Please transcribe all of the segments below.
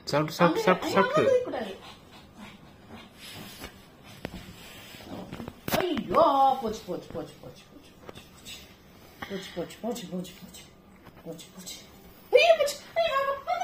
சாப்பிட்டு சாப்பிட்டு சாப்பிட்டு சாப்பிட்டு கூடாது ஐயோ போச்சு போச்சு போச்சு போச்சு போச்சு போச்சு போச்சு போச்சு போச்சு போச்சு போச்சு போச்சு ஐயோ போச்சு ஐயோ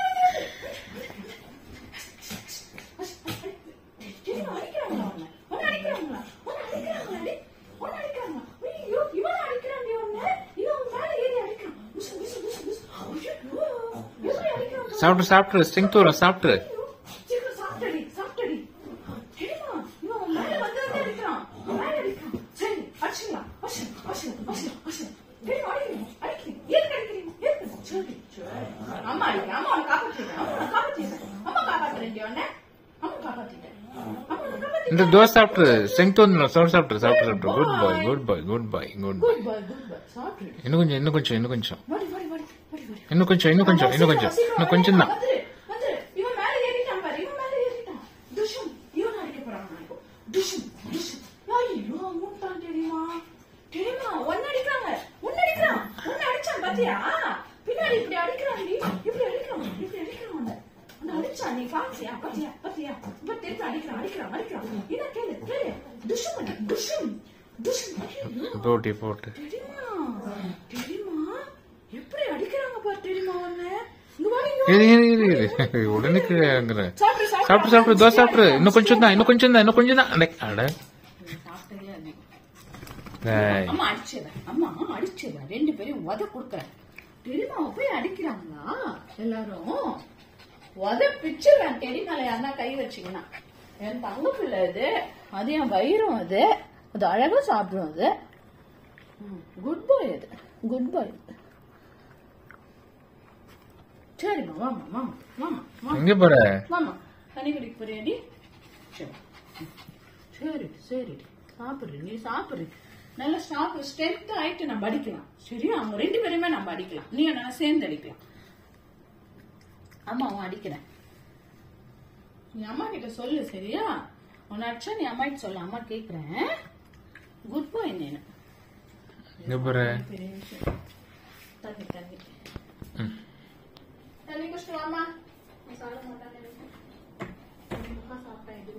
அடிக்கிறாங்களா உன்னை அடிக்கிறாங்களா உன்னை அடிக்கிறாங்களா உன்னை அடிக்கிறாங்களா ஐயோ இவன் அடிக்கிறான் உன்னை இவன் உன் மேல ஏறி அடிக்கிறான் புசு புசு புசு புசு ஐயோ எப்படி அடிக்கிறான் சாப்பிட்டு சாப்பிட்டு ஸ்ட்ரென்த் வரும் சாப்பிட்டு சீக்கிரம் சாப்பிட்டடி சாப்பிட்டடி சரிம்மா இவன் உன் மேல வந்து வந்து அடிக்கிறான் உன் மேல அடிக்கிறான் சரி அடிச்சுக்கலாம் அடிச்சுக்கலாம் அடிச்சுக்கலாம் அடிச்சுக்கலாம் அடிச்சுக்கலாம் தெரியுமா அடிக்கிறீங்க அடிக்கிறீங்க எதுக்கு அடிக்கிறீங்க எதுக்கு சரி சரி அம்மா அடிக்கிறேன் அம்மா உன்னை காப்பாற்றிட்டேன் அம்மா உன்னை காப்பாற்றிட்டேன் அம்மா காப்பாற்றுறேன் உன்னை அம்மா காப்பாற்றிட்டேன் அம்மா உன்னை காப்பாற்றிட்டேன் இந்த தோசை சாப்பிட்டு ஸ்ட்ரென்த் வந்துடும் சாப்பிட்டு சாப்பிட்டு சாப்பிட்டு சாப்பிட்டு good boy good boy good boy good boy good boy good boy சாப்பிடு இன்னும் கொஞ்சம் இன்னும் கொஞ்சம் இன்னும் கொஞ்சம் வாடி வாடி வாடி வாடி வாடி இன்னும் கொஞ்சம் இன்னும் கொஞ்சம் இன்னும் கொஞ்சம் இன்னும் கொஞ்சம் தான் வந்துரு, வந்துரு. இவன் மேல ஏறிட்டான் பாரு, இவன் மேல ஏறிட்டான். துஷும், இவனை அடிக்க போறான் நான் இப்போ. துஷும், துஷும். ஐயோ, மூட்டான் தெரியுமா? தெரியுமா? உன்னை அடிக்கிறாங்க. உன்னை அடிக்கிறான். உன்னை அடிச்சான் பாத்தியா? பின்னாடி இப்படி அடிக்கிறான்டி. இப்படி அடிக்கிறான். இப்படி அடிக்கிறான் உன்னை. உன்னை அடிச்சான். நீ பாத்தியா? பாத்தியா? பாத்தியா? இப்ப திருப்பி அடிக்கிறான், அடிக்கிறான், அடிக்கிறான். என்ன கேளு, கேளு. துஷும் அடி, துஷும். துஷும். ஐயோ. போட்டி போட்டு தெரியுமா தெரியுமா எப்படி அடிக்கிறாங்க பாரு தெரியுமா உன்னை இங்க வா இங்க வா. இரு இரு இரு இரு உடனே கீழே இறங்குறேன் சாப்பிடு சாப்பிட்டு சாப்பிட்டு தோசை சாப்பிட்டு இன்னும் கொஞ்சம் தான் இன்னும் கொஞ்சம் தான் இன்னும் கொஞ்சம் தான் அட அட சாப்பிட்டதே அது. ஏய், அம்மா அடிச்சிடுறேன் அம்மா அடிச்சிடுறேன் ரெண்டு பேரையும் உத கொடுக்குறேன் தெரியுமா போய் அடிக்கிறாங்களா எல்லாரும் உத பிச்சிடுறேன் தெரியுமா யாருன்னா கை வச்சீங்கன்னா என் தங்க பிள்ளை இது அது என் வயிறும் அது அது அழகா சாப்பிடும் அது குட் பாய் அது குட் பாய் சரிம்மா வாமா வாமா வாமா வாமா எங்க போற மாமா தண்ணி குடிக்க போறியாடி சரி சரி சரி சாப்பிடு நீ சாப்பிடு நல்லா சாப்பிடு ஸ்ட்ரென்த் ஆயிட்டு நம்ம அடிக்கலாம் சரியா அவங்க ரெண்டு பேருமே நம்ம அடிக்கலாம் நீ நான் சேர்ந்து அடிக்கலாம் அம்மா அவன் அடிக்கிறேன் நீ அம்மா கிட்ட சொல்லு சரியா உன்னை அடிச்சா நீ அம்மா கிட்ட சொல்லு அம்மா கேக்குறேன் குட் பாய் நீனு எங்க போற பெரிய விஷயம் தண்ணி தண்ணி ம். தண்ணி குடிச்சிட்டு வாமா நான் சாப்பிட மாட்டான்னு நினைக்கிறேன். அம்மா சாப்பிட்டேன் இது.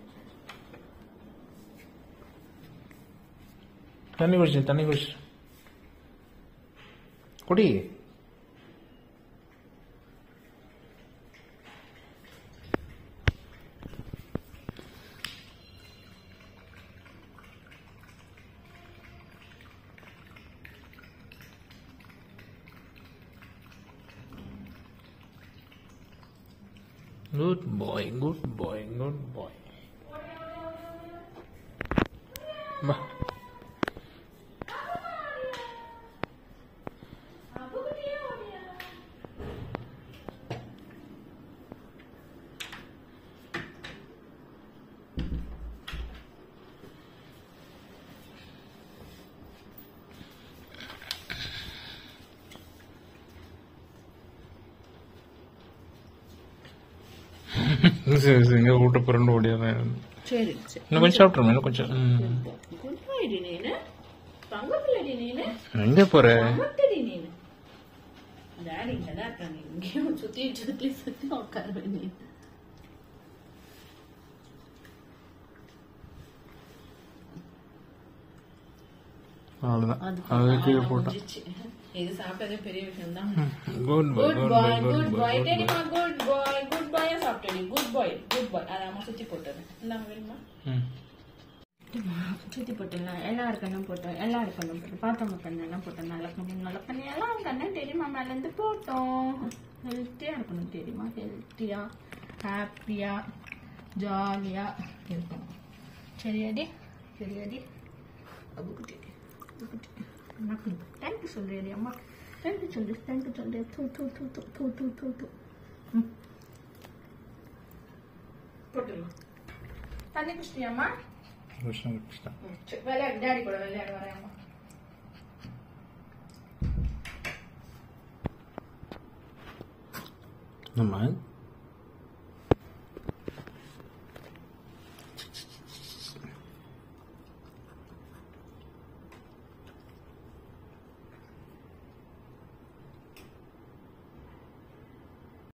தண்ணி குடிச்சு தண்ணி குடிச்சு குடி good boy good boy good boy பா சரி சரி இங்கே கூட்ட புரண்டு ஓடிடுறேன் சரி சரி இன்னும் கொஞ்சம் சாப்பிட்றோம் இன்னும் கொஞ்சம் ம். குட் பாய்டி நீனு தங்கப்பிள்ளடி நீனு எங்க போற சமத்தடி நீனு டாடி இங்கதான் இருக்காங்க இங்கேயும் சுத்தி சுத்தி சுத்தி உட்காருவேன் நீ அவ்வளோதான் அது அது கீழே போட்டேன் முடிஞ்சிச்சு. இது சாப்பிட்டதே பெரிய விஷயம் தான் good boy good good boy boy good good boy boy தெரியுமா குட் பாய் குட் பாய் சாப்பிட்டடி குட் பாய் குட் பாய் அதை அம்மா சுத்தி போட்டது இந்தாங்க வேணுமா ம் சுத்தி போட்டுலாம் எல்லாரும் கண்ணும் போட்டோம் எல்லாரும் கண்ணும் போட்டோம் பார்த்தவங்க கண்ணெல்லாம் போட்டோம் நல்ல கண்ணு நல்ல கண்ணு எல்லாம் கண்ணு தெரியுமா மேல இருந்து போட்டோம் ஹெல்த்தியா இருக்கணும் தெரியுமா ஹெல்த்தியா ஹாப்பியா ஜாலியா இருக்கணும் சரியாடி சரியாடி அபுக்குட்டி அபுக்குட்டி தேங்க்யூ சொல்றியாடி அம்மா தேங்க்யூ சொல்லு தேங்க்யூ சொல்லு தூ தூ தூ தூ தூ தூ தூ தூ ம். போட்டுடலாம் தண்ணி குடிச்சிட்டியாம்மா விஷயம் வச்சுட்டேன் சரி, விளையாடு டாடி கூட விளையாடு வரேம்மா நம்ம